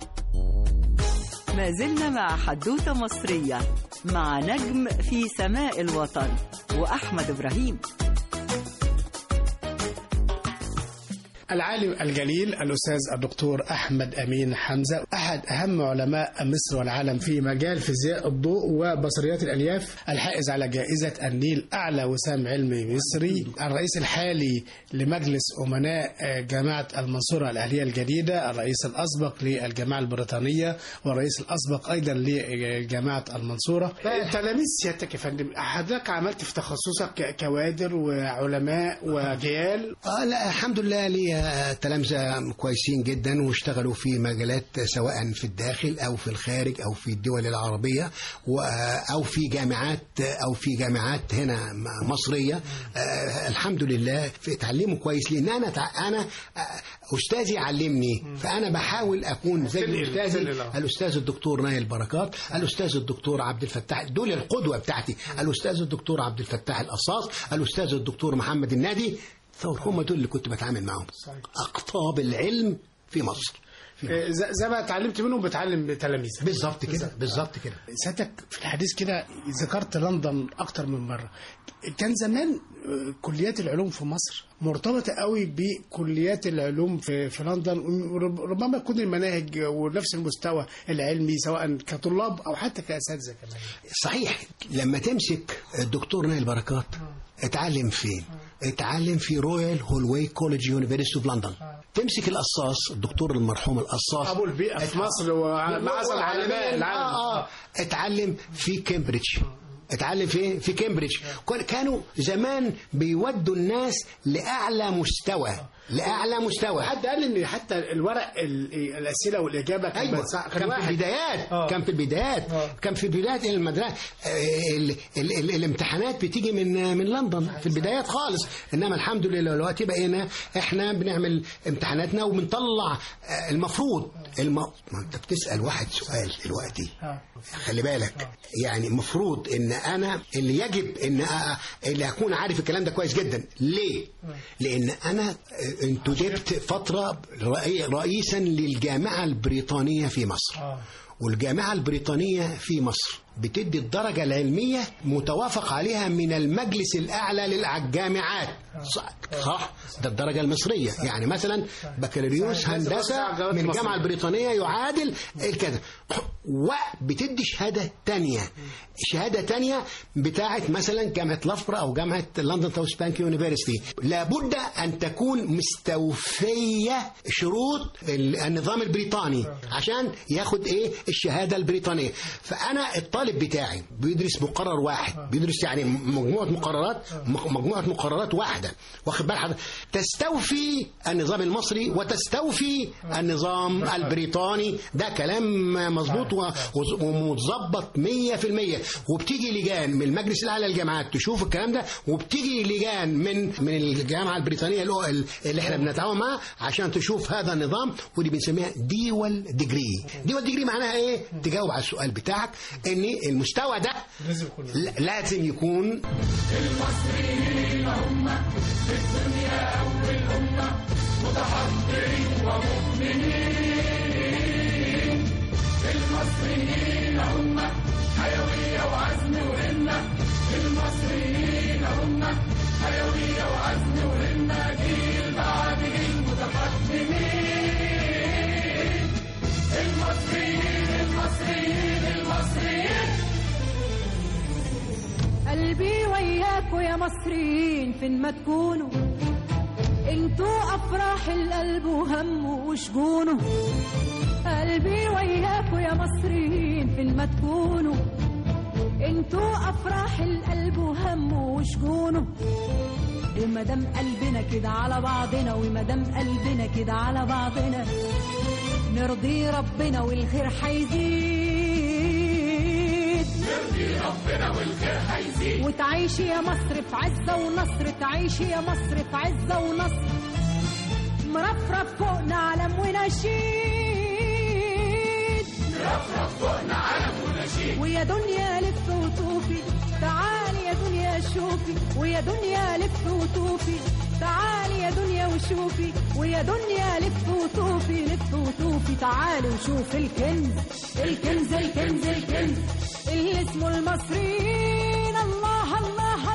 ما زلنا مع حدوتة مصرية مع نجم في سماء الوطن وأحمد إبراهيم العالم الجليل الأستاذ الدكتور أحمد أمين حمزة أحد أهم علماء مصر والعالم في مجال فيزياء الضوء وبصريات الألياف الحائز على جائزة النيل أعلى وسام علمي مصري الرئيس الحالي لمجلس أمناء جامعة المنصورة الأهلية الجديدة الرئيس الأسبق للجامعة البريطانية والرئيس الأسبق أيضا لجامعة المنصورة تلاميذ سيادتك يا فندم حضرتك عملت في تخصصك ك- كوادر وعلماء وجيال آه لا الحمد لله لي تلامذة كويسين جدا واشتغلوا في مجالات سواء في الداخل أو في الخارج أو في الدول العربية و- أو في جامعات أو في جامعات هنا م- مصرية آه الحمد لله في اتعلموا كويس لأن أنا تع- أنا آه، أستاذي علمني فأنا بحاول أكون زي تنقل- أستاذي تنقل، آه. الأستاذ الدكتور نايل بركات الأستاذ الدكتور عبد الفتاح دول القدوة بتاعتي الأستاذ الدكتور عبد الفتاح القصاص الأستاذ الدكتور محمد النادي ثور هم دول اللي كنت بتعامل معاهم أقطاب العلم في مصر في زي زي ما اتعلمت منهم بتعلم تلاميذك بالظبط كده بالظبط كده سيادتك في الحديث كده ذكرت لندن اكتر من مره كان زمان آه، كليات العلوم في مصر مرتبطه قوي بكليات العلوم في في لندن وربما تكون المناهج ونفس المستوى العلمي سواء كطلاب او حتى كاساتذه كمان صحيح لما تمسك الدكتور نايل بركات اتعلم فين اتعلم في رويال هولواي كوليدج يونيفرسيتي اوف لندن تمسك القصاص الدكتور المرحوم القصاص ابو البيئه في مصر ومعظم علماء العالم آه آه. اتعلم في كامبريدج اتعلم في في كامبريدج كان- كانوا زمان بيودوا الناس لاعلى مستوى لاعلى مستوى حد قال ان حتى الورق ال- الاسئله والاجابه كان ايوه بتسع- كان في واحد. البدايات آه. كان في البدايات آه. كان في بدايات المدرسه ال ال ال الامتحانات بتيجي من من لندن في البدايات خالص انما الحمد لله دلوقتي بقينا احنا بنعمل امتحاناتنا وبنطلع آه، المفروض الم... ما انت بتسال واحد سؤال دلوقتي آه. خلي بالك يعني المفروض ان انا اللي يجب ان أ- اللي اكون عارف الكلام ده كويس جدا ليه لان انا انتجبت فتره رئي- رئيسا للجامعه البريطانيه في مصر آه. والجامعه البريطانيه في مصر بتدي الدرجة العلمية متوافق عليها من المجلس الأعلى للجامعات صح, صح ده الدرجة المصرية يعني مثلا بكالوريوس هندسة من الجامعة البريطانية يعادل الكذا وبتدي شهادة تانية شهادة تانية بتاعت مثلا جامعة لافبرا أو جامعة لندن ساوث بانك يونيفرسيتي لابد أن تكون مستوفية شروط النظام البريطاني عشان ياخد إيه الشهادة البريطانية فأنا الطالب بتاعي بيدرس مقرر واحد بيدرس يعني مجموعة مقررات مجموعة مقررات واحدة واخد بال حضرتك تستوفي النظام المصري وتستوفي النظام البريطاني ده كلام مظبوط و- ومتظبط 100% وبتيجي لجان من المجلس الاعلى للجامعات تشوف الكلام ده وبتيجي لجان من من الجامعه البريطانيه اللي هو ال- اللي احنا بنتعاون معاها عشان تشوف هذا النظام ودي بنسميها ديول ديجري ديول ديجري معناها ايه تجاوب على السؤال بتاعك ان المستوى ده لازم يكون ل- لازم يكون قلبي وياكوا يا مصريين فين ما تكونوا انتوا افراح القلب وهمه وشجونه قلبي وياكوا يا مصريين فين ما تكونوا انتوا افراح القلب وهمه وشجونه ومادام قلبنا كده على بعضنا ومادام قلبنا كده على بعضنا نرضي ربنا والخير هيزيد نرضي ربنا والخير هيزيد وتعيشي يا مصر في عزة ونصر تعيشي يا مصر في عزة ونصر مرفرف فوقنا علم ونشيد مرفرف فوقنا علم ونشيد ويا دنيا لف وطوفي تعالي يا دنيا شوفي ويا دنيا لف وطوفي تعالي يا دنيا وشوفي ويا دنيا لف وطوفي لف وطوفي تعالي وشوفي الكنز الكنز الكنز الكنز اللي اسمه المصريين الله الله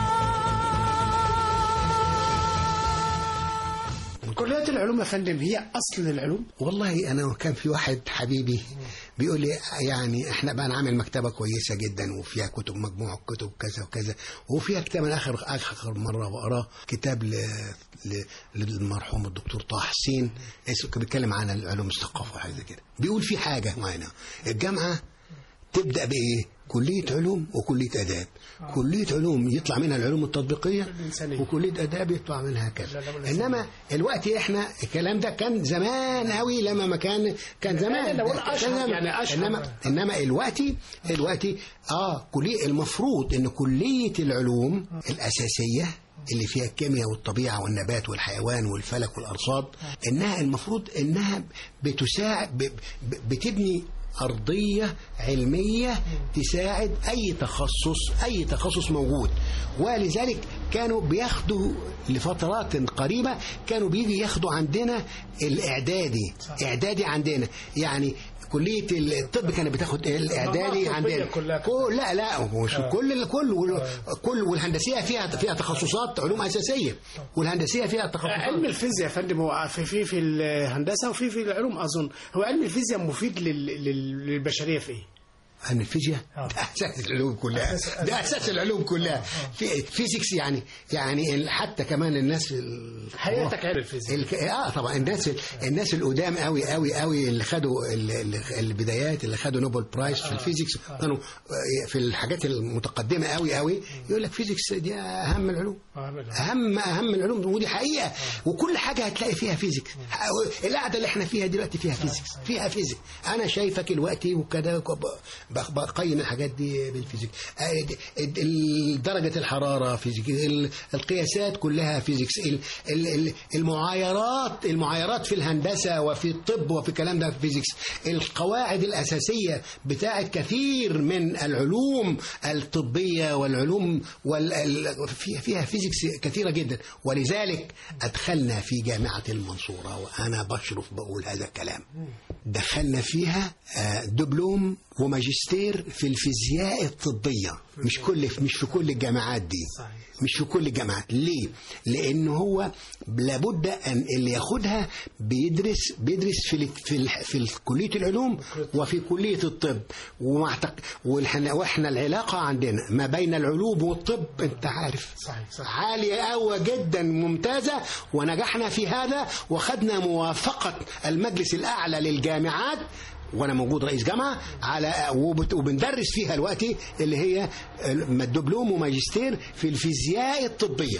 الله كليات العلوم يا فندم هي اصل العلوم والله انا كان في واحد حبيبي بيقول لي يعني احنا بقى نعمل مكتبه كويسه جدا وفيها كتب مجموعه كتب كذا وكذا وفيها كتاب انا اخر اخر مره بقراه كتاب ل... ل... للمرحوم الدكتور طه حسين اسمه كان بيتكلم عن العلوم الثقافه وحاجه زي كده بيقول في حاجه معينه الجامعه تبدا بايه كليه علوم وكليه اداب كليه علوم يطلع منها العلوم التطبيقيه الإنسانية. وكليه اداب يطلع منها كذا العلوم الإنسانية. انما الوقت احنا الكلام ده كان زمان قوي لما ما كان كان زمان أنا بقول كان أشهر، زمان. يعني أشهر. انما انما الوقتي الوقتي اه كليه المفروض ان كليه العلوم الاساسيه اللي فيها الكيمياء والطبيعه والنبات والحيوان والفلك والارصاد انها المفروض انها بتساعد ب- ب- بتبني أرضية علمية تساعد أي تخصص أي تخصص موجود ولذلك كانوا بياخدوا لفترات قريبة كانوا بيجي ياخدوا عندنا الإعدادي إعدادي عندنا يعني كلية الطب كانت بتاخد الإعدادي الطبية عندنا كلها. كل لا لا مش كل كل كل والهندسية فيها فيها تخصصات علوم أساسية والهندسية فيها تخصصات علم الفيزياء يا فندم هو في في في الهندسه وفي في العلوم اظن هو علم الفيزياء مفيد لل- لل- للبشريه في ايه؟ علم الفيزياء آه. ده اساس العلوم كلها أساس- ده اساس العلوم كلها في فيزيكس يعني يعني ال- حتى كمان الناس ال- حياتك علم الفيزياء الك... اه طبعا الناس الناس القدام قوي قوي قوي اللي خدوا ال- ال- البدايات اللي خدوا نوبل برايز في الفيزيكس كانوا آه، في الحاجات المتقدمه قوي قوي يقول لك فيزيكس دي اهم العلوم اهم اهم العلوم ودي حقيقه وكل حاجه هتلاقي فيها فيزيكس القعده اللي احنا فيها دلوقتي فيها فيزيكس فيها فيزيكس انا شايفك دلوقتي وكده ب- بقيم الحاجات دي بالفيزيك آه، د- ال- درجه الحراره فيزيك ال- القياسات كلها فيزيكس ال- ال- ال- المعايرات المعايرات في الهندسه وفي الطب وفي الكلام ده فيزيكس القواعد الاساسيه بتاعت كثير من العلوم الطبيه والعلوم وال... ال- فيها فيها فيزيكس كثيره جدا ولذلك ادخلنا في جامعه المنصوره وانا بشرف بقول هذا الكلام دخلنا فيها آه، دبلوم وماجستير في الفيزياء الطبيه مش كل مش في كل الجامعات دي صحيح. مش في كل الجامعات ليه لان هو لابد ان اللي ياخدها بيدرس بيدرس في ال- في ال- في كليه العلوم وفي كليه الطب ومع تق- والحنا- واحنا العلاقه عندنا ما بين العلوم والطب انت عارف صحيح، صحيح. عاليه قوي جدا ممتازه ونجحنا في هذا وخدنا موافقه المجلس الاعلى للجامعات وانا موجود رئيس جامعه على وبت- وبندرس فيها الوقت اللي هي الدبلوم وماجستير في الفيزياء الطبيه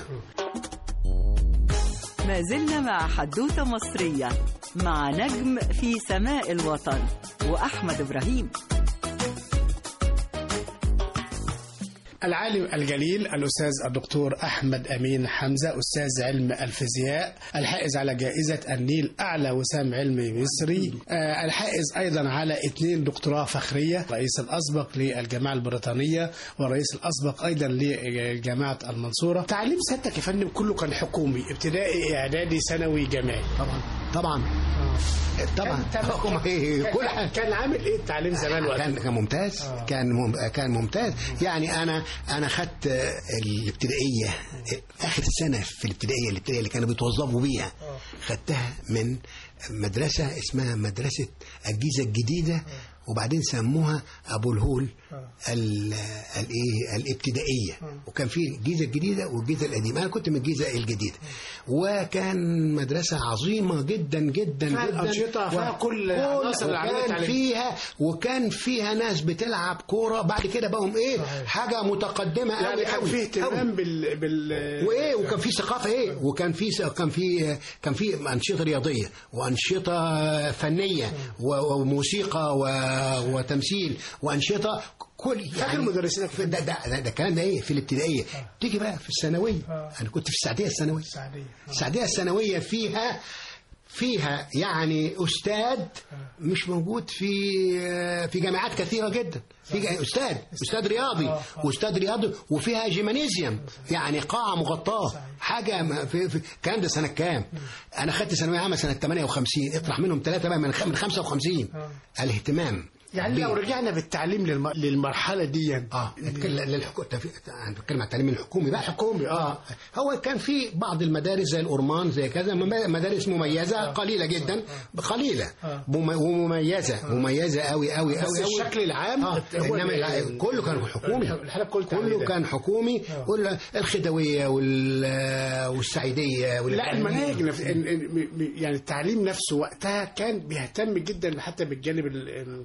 ما زلنا مع حدوتة مصرية مع نجم في سماء الوطن وأحمد إبراهيم العالم الجليل الأستاذ الدكتور أحمد أمين حمزة أستاذ علم الفيزياء الحائز على جائزة النيل أعلى وسام علمي مصري آه، الحائز أيضا على اثنين دكتوراه فخرية رئيس الأسبق للجامعة البريطانية والرئيس الأسبق أيضا لجامعة المنصورة تعليم سيادتك يا فندم كله كان حكومي ابتدائي إعدادي ثانوي جامعي طبعا طبعا طبعا كان- هم إيه، كل كان- حاجه كان عامل إيه التعليم زمان وقتها؟ كان كان ممتاز كان مم... كان ممتاز يعني انا انا خدت آه، الابتدائيه آه، اخر سنه في الابتدائيه الابتدائيه اللي كانوا بيتوظفوا بيها خدتها من مدرسه اسمها مدرسه الجيزه الجديده وبعدين سموها ابو الهول ال- الايه الابتدائيه وكان في الجيزه الجديده والجيزه القديمه انا كنت من الجيزه الجديده وكان مدرسه عظيمه جدا جدا فيها جدا الأنشطة، فيها كل العناصر اللي عملت وكان عليه. فيها وكان فيها ناس بتلعب كوره بعد كده بقوا ايه حاجه متقدمه يعني قوي كان قوي فيه قوي. اهتمام بال بال وايه وكان في ثقافه ايه وكان في كان في كان في انشطه رياضيه وانشطه فنيه و- وموسيقى و- وتمثيل وانشطه كل فاكر مدرسينك في ده ده ده, ده كان ده ايه في الابتدائيه تيجي بقى في الثانويه انا كنت في السعديه الثانويه السعدية. السعديه الثانويه فيها فيها يعني استاذ مش موجود في في جامعات كثيره جدا في جا- استاذ استاذ رياضي واستاذ رياضي وفيها جيمانيزيوم يعني قاعه مغطاه حاجه ما- في, في الكلام ده سنه كام انا خدت ثانويه عامه سنه 58 اطرح منهم ثلاثه بقى من خ- من 55 الاهتمام يعني لو بيه. رجعنا بالتعليم للم... للمرحله دي اه نتكلم للحكومه انا بتكلم عن التعليم الحكومي بقى حكومي، آه. اه هو كان في بعض المدارس زي الأورمان زي كذا مم- مدارس مميزه قليله جدا قليله مم- ومميزه مميزه قوي قوي بس قوي قوي الشكل العام آه. هو انما ال- الع- كله كان حكومي الحلقة كله كله تعليم. كان حكومي وال- الخدويه وال- والسعيديه وال- لا المناهج نفس... ال- ال- م- يعني التعليم نفسه وقتها كان بيهتم جدا حتى بالجانب ال-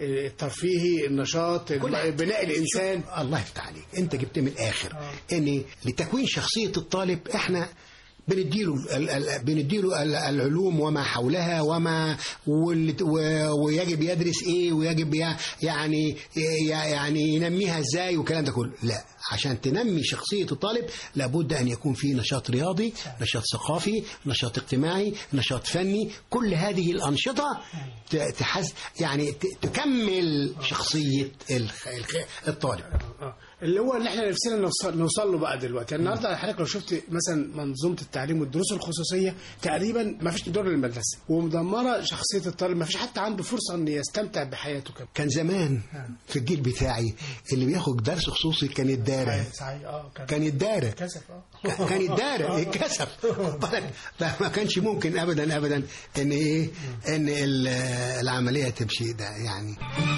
الترفيهي النشاط كل- بناء الانسان الله يفتح عليك انت جبت من الاخر ان لتكوين شخصيه الطالب احنا بنديله ال- ال- بنديله ال- العلوم وما حولها وما واللي- و- ويجب يدرس ايه ويجب ي- يعني ي- يعني ينميها ازاي والكلام ده كله لا عشان تنمي شخصية الطالب لابد أن يكون في نشاط رياضي نشاط ثقافي نشاط اجتماعي نشاط فني كل هذه الأنشطة ت- تحس يعني ت- تكمل شخصية الخ- الخ- الطالب آه. اللي هو اللي احنا نفسنا نوصل, نوصل له بقى دلوقتي النهارده حضرتك لو شفت مثلا منظومه التعليم والدروس الخصوصيه تقريبا ما فيش دور للمدرسه ومدمره شخصيه الطالب ما فيش حتى عنده فرصه ان يستمتع بحياته كمان كان زمان في الجيل بتاعي اللي بياخد درس خصوصي كان يتدارى صحيح اه كان كان يتدارى كسف اه كان كان يتدارى يتكسف بالك؟ لا ما كانش ممكن ابدا ابدا ان ايه ان ال- العمليه تمشي ده يعني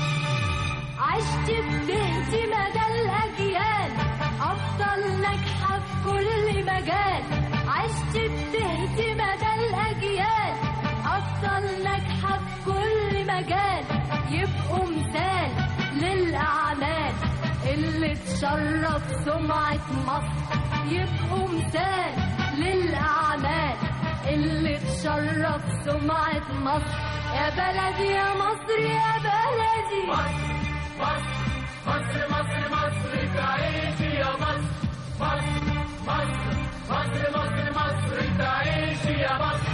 عشت بتهدي مدى الأجيال أفضل ناجحة في كل مجال عشت بتهدي مدى الأجيال أفضل ناجحة في كل مجال يبقوا مثال للأعمال اللي تشرف سمعة مصر يبقوا مثال للأعمال اللي تشرف سمعة مصر يا بلدي يا مصر يا بلدي مصر مصر مصر مصر تعيش يا مصر مصر مصر مصر مصر مصر تعيش يا مصر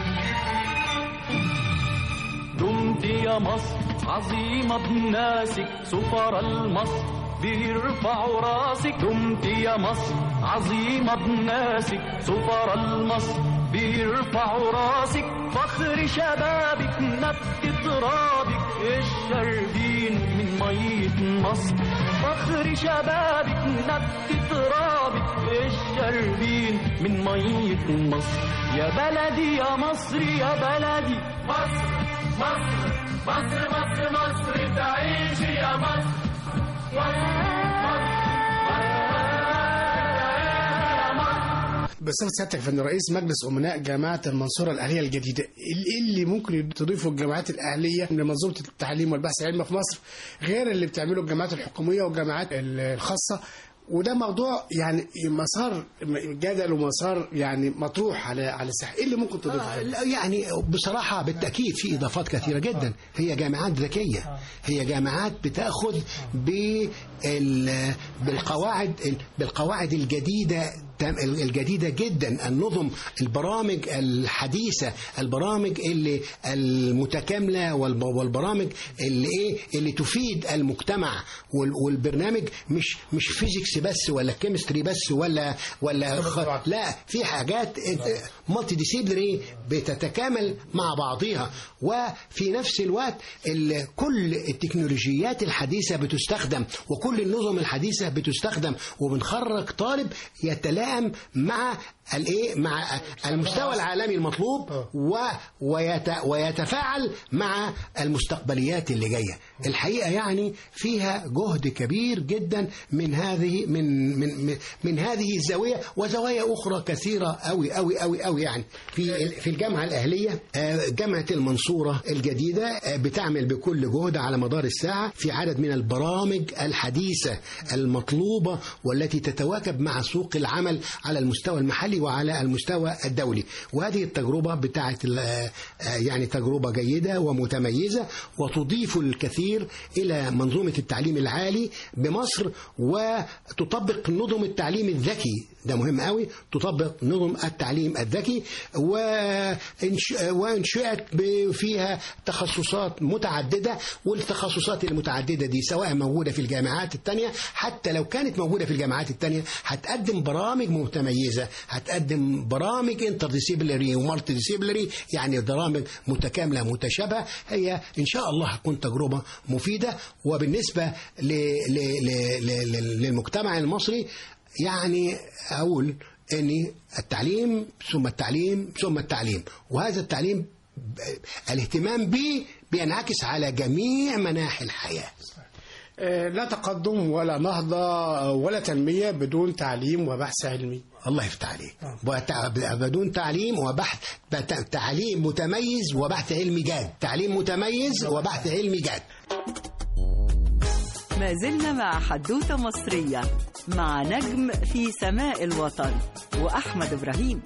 دمت يا مصر عظيمة بناسك سفر المصر بيرفعوا راسك دمت يا مصر عظيمة بناسك سفر المصر بيرفعوا راسك فخر شبابك نبت ترابك الشربين من مية مصر فخر شبابك نبت ترابك الشربين من مية مصر يا بلدي يا مصر يا بلدي مصر مصر مصر مصر مصر تعيش يا مصر بس انا سيادتك فان رئيس مجلس امناء جامعه المنصوره الاهليه الجديده ايه اللي ممكن تضيفه الجامعات الاهليه لمنظومه التعليم والبحث العلمي في مصر غير اللي بتعمله الجامعات الحكوميه والجامعات الخاصه وده موضوع يعني مسار جدل ومسار يعني مطروح على على الساحه ايه اللي ممكن تضيفه آه، لا، يعني بصراحة بالتأكيد في إضافات كثيرة جدا هي جامعات ذكية هي جامعات بتأخذ بال- بالقواعد بالقواعد الجديدة تم- الجديدة جدا النظم البرامج الحديثة البرامج اللي المتكاملة والب- والبرامج اللي ايه اللي تفيد المجتمع وال- والبرنامج مش مش فيزيكس بس ولا كيمستري بس ولا ولا خ... لا في حاجات مالتي ديسيبلينري بتتكامل مع بعضها وفي نفس الوقت ال- كل التكنولوجيات الحديثة بتستخدم وكل النظم الحديثة بتستخدم وبنخرج طالب يتلائم مع الايه مع المستوى العالمي المطلوب و ويت ويتفاعل مع المستقبليات اللي جايه الحقيقه يعني فيها جهد كبير جدا من هذه من من من, من هذه الزاويه وزوايا اخرى كثيره قوي قوي قوي قوي يعني في في الجامعه الاهليه آه، جامعه المنصوره الجديده آه، بتعمل بكل جهد على مدار الساعه في عدد من البرامج الحديثه المطلوبه والتي تتواكب مع سوق العمل على المستوى المحلي وعلى المستوى الدولي وهذه التجربه بتاعت ال- آه، آه، يعني تجربه جيده ومتميزه وتضيف الكثير الى منظومه التعليم العالي بمصر وتطبق نظم التعليم الذكي ده مهم قوي تطبق نظم التعليم الذكي وإنش- وانشئت ب- فيها تخصصات متعدده والتخصصات المتعدده دي سواء موجوده في الجامعات الثانيه حتى لو كانت موجوده في الجامعات الثانيه هتقدم برامج متميزه هتقدم برامج انترديسيبلري ومالتي ديسيبلري يعني برامج متكامله متشابهه هي ان شاء الله هتكون تجربه مفيده وبالنسبه ل ل ل ل ل للمجتمع المصري يعني اقول ان التعليم ثم التعليم ثم التعليم وهذا التعليم ب- الاهتمام به بينعكس على جميع مناحي الحياه آه، لا تقدم ولا نهضة ولا تنمية بدون تعليم وبحث علمي الله يفتح عليك وت- بدون تعليم وبحث بت- تعليم متميز وبحث علمي جاد تعليم متميز وبحث علمي جاد ما زلنا مع حدوتة مصرية مع نجم في سماء الوطن وأحمد إبراهيم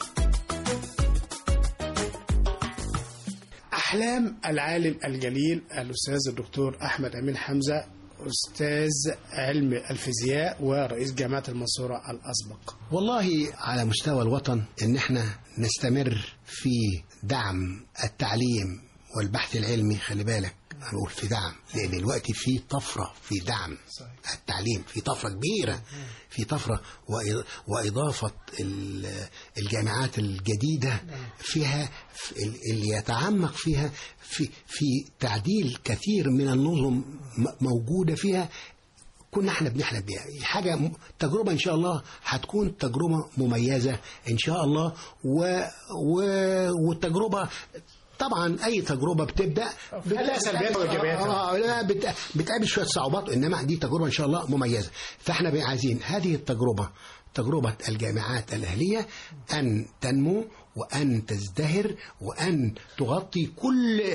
أحلام العالم الجليل الأستاذ الدكتور أحمد أمين حمزة أستاذ علم الفيزياء ورئيس جامعة المنصورة الأسبق والله على مستوى الوطن ان احنا نستمر في دعم التعليم والبحث العلمي خلي بالك انا بقول في دعم لان دلوقتي في طفره في دعم التعليم في طفره كبيره في طفره وإض- واضافه ال- الجامعات الجديده فيها ف- ال- اللي يتعمق فيها في في تعديل كثير من النظم م- موجوده فيها كنا احنا بنحلم بيها حاجة م- تجربة إن شاء الله هتكون تجربة مميزة إن شاء الله و... و... والتجربة طبعا اي تجربه بتبدا لها سلبيات وإيجابيات. آه، لا، بت- بتقابل شويه صعوبات انما دي تجربه ان شاء الله مميزه فاحنا بقى عايزين هذه التجربه تجربة الجامعات الأهلية أن تنمو وأن تزدهر وأن تغطي كل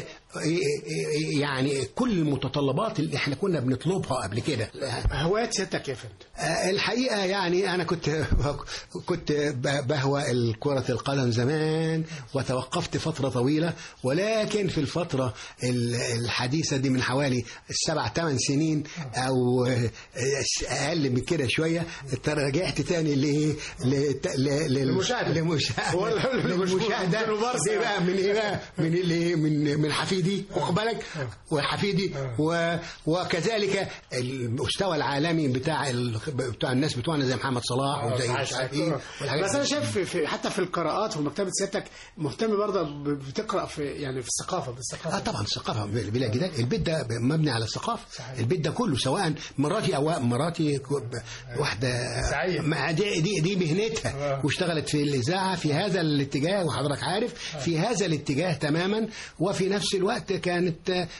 يعني كل المتطلبات اللي احنا كنا بنطلبها قبل كده هوايات سيادتك يا فندم آه، الحقيقة يعني أنا كنت كنت ب- بهوى كرة القدم زمان وتوقفت فترة طويلة ولكن في الفترة ال- الحديثة دي من حوالي سبع ثمان سنين أو آه، أقل من كده شوية رجعت تاني ل للمشاهدة. للمشاهدة ولا- للمشاهدة للممارسة. دي بقى من إيه بقى من اللي من من حفيدي واخد بالك وحفيدي و وكذلك المستوى العالمي بتاع ال... بتاع الناس بتوعنا زي محمد صلاح وزي مش عارف ايه والحاجات بس انا دي. شايف في- في حتى في القراءات في مكتبه سيادتك مهتم برضه ب- بتقرا في يعني في الثقافه بالثقافه اه طبعا الثقافه بلا جدال البيت ده مبني على الثقافه البيت ده كله سواء مراتي او مراتي ك- واحده سعيد. ما دي دي, دي مهنتها واشتغلت في الاذاعه في هذا الاتجاه وحضرتك عارف في هذا الاتجاه تماما وفي نفس الوقت كانت آه،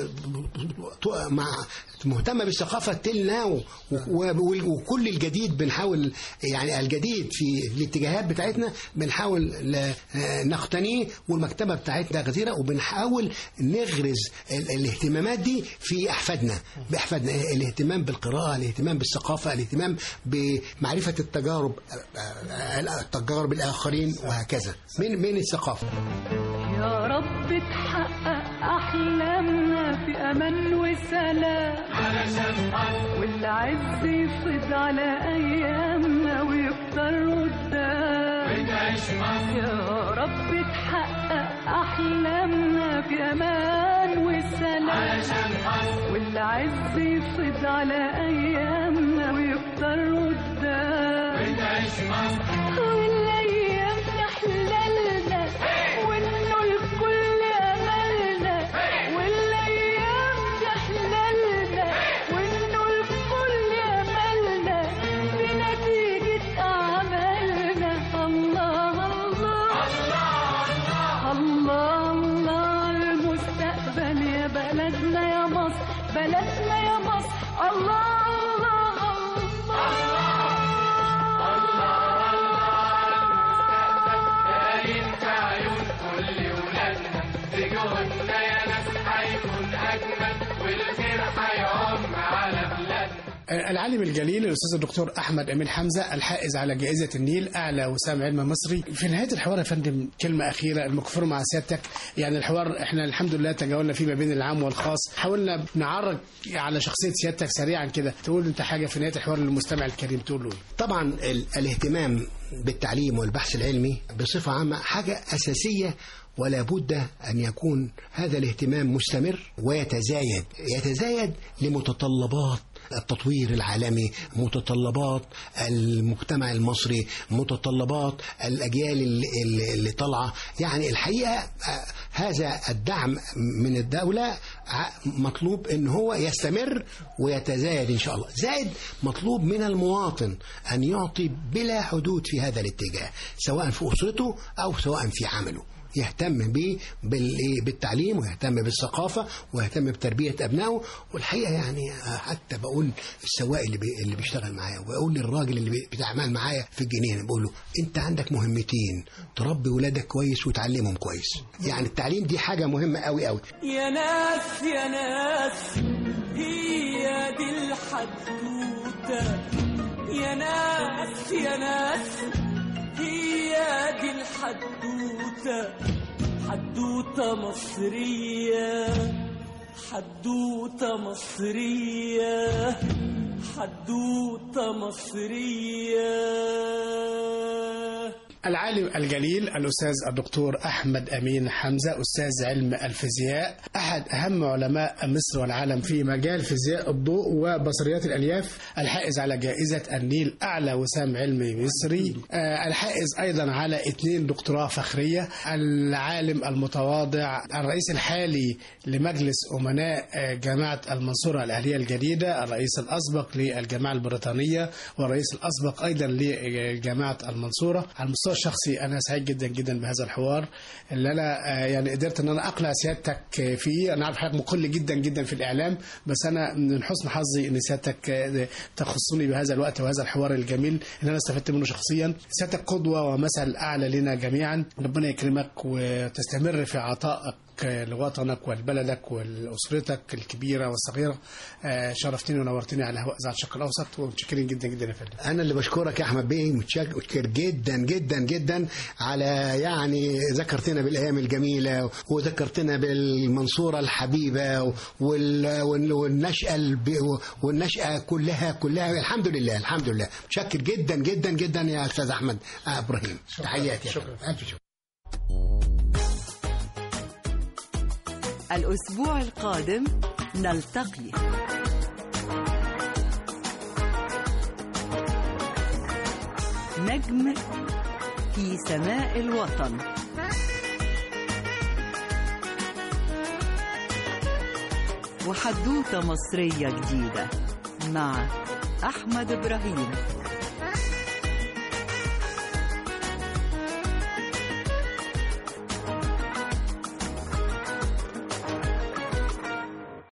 آه، مع مهتمه بالثقافه تيل ناو وكل الجديد بنحاول يعني الجديد في الاتجاهات بتاعتنا بنحاول ل- آه، نقتنيه والمكتبه بتاعتنا غزيره وبنحاول نغرز ال- الاهتمامات دي في احفادنا باحفادنا الاهتمام بالقراءه الاهتمام بالثقافه الاهتمام بمعرفه التجارب آه، آه، تجارب الاخرين وهكذا من من الثقافه يا رب تحقق أحلامنا في أمان وسلام والعز يفض على أيامنا ويكتر قدام يا رب تحقق أحلامنا في أمان وسلام والعز يفض على أيامنا ويكتر قدام والايام تحللنا وانه الكل املنا والايام تحللنا وانه الكل املنا بنتيجة اعمالنا الله العالم الجليل الاستاذ الدكتور احمد امين حمزه الحائز على جائزه النيل اعلى وسام علم مصري في نهايه الحوار يا فندم كلمه اخيره المكفور مع سيادتك يعني الحوار احنا الحمد لله تجاوزنا فيه ما بين العام والخاص حاولنا نعرج على شخصيه سيادتك سريعا كده تقول انت حاجه في نهايه الحوار للمستمع الكريم تقول له إيه؟ طبعا ال- الاهتمام بالتعليم والبحث العلمي بصفة عامة حاجة أساسية ولا بد أن يكون هذا الاهتمام مستمر ويتزايد يتزايد لمتطلبات التطوير العالمي متطلبات المجتمع المصري متطلبات الأجيال اللي, اللي- اللي طالعة يعني الحقيقة آه، هذا الدعم من الدولة ع- مطلوب ان هو يستمر ويتزايد ان شاء الله زائد مطلوب من المواطن ان يعطي بلا حدود في هذا الاتجاه سواء في اسرته او سواء في عمله يهتم بيه بال- بالتعليم ويهتم بالثقافة ويهتم بتربية أبنائه والحقيقة يعني آه، حتى بقول السواق اللي, بي اللي بيشتغل معايا وبقول للراجل اللي بي- بيتعامل معايا في الجنينة بقول له أنت عندك مهمتين تربي ولادك كويس وتعلمهم كويس يعني التعليم دي حاجة مهمة قوي قوي يا ناس يا ناس هي دي الحدوتة يا ناس يا ناس هي دي الحدوتة حدوتة مصرية حدوتة مصرية حدوتة مصرية العالم الجليل الأستاذ الدكتور أحمد أمين حمزة أستاذ علم الفيزياء أحد أهم علماء مصر والعالم في مجال فيزياء الضوء وبصريات الألياف الحائز على جائزة النيل أعلى وسام علمي مصري آه، الحائز أيضا على اثنين دكتوراه فخرية العالم المتواضع الرئيس الحالي لمجلس أمناء آه، جامعة المنصورة الأهلية الجديدة الرئيس الأسبق للجامعة البريطانية والرئيس الأسبق أيضا لجامعة المنصورة على المستوى الشخصي أنا سعيد جدا جدا بهذا الحوار اللي أنا آه، يعني قدرت إن أنا أقنع سيادتك آه، فيه أنا عارف حضرتك مقل جدا جدا في الإعلام بس أنا من حسن حظي إن سيادتك آه، تخصني بهذا الوقت وهذا الحوار الجميل اللي أنا استفدت منه شخصيا سيادتك قدوة ومثل أعلى لنا جميعا ربنا يكرمك وتستمر في عطائك لوطنك ولبلدك ولأسرتك الكبيرة والصغيرة آه، شرفتني ونورتني على هواء إذاعة الشرق الأوسط ومتشكرين جدا جدا يا فندم انا اللي بشكرك يا احمد بيه متشك- متشكر جدا جدا جدا على يعني ذكرتنا بالايام الجميله وذكرتنا بالمنصوره الحبيبه وال- وال- والنشاه الب- والنشاه كلها كلها الحمد لله الحمد لله متشكر جدا جدا جدا يا استاذ احمد آه، ابراهيم تحياتي يا شكراً. فندم. ألف شكر الأسبوع القادم نلتقي نجم في سماء الوطن وحدوتة مصرية جديدة مع أحمد إبراهيم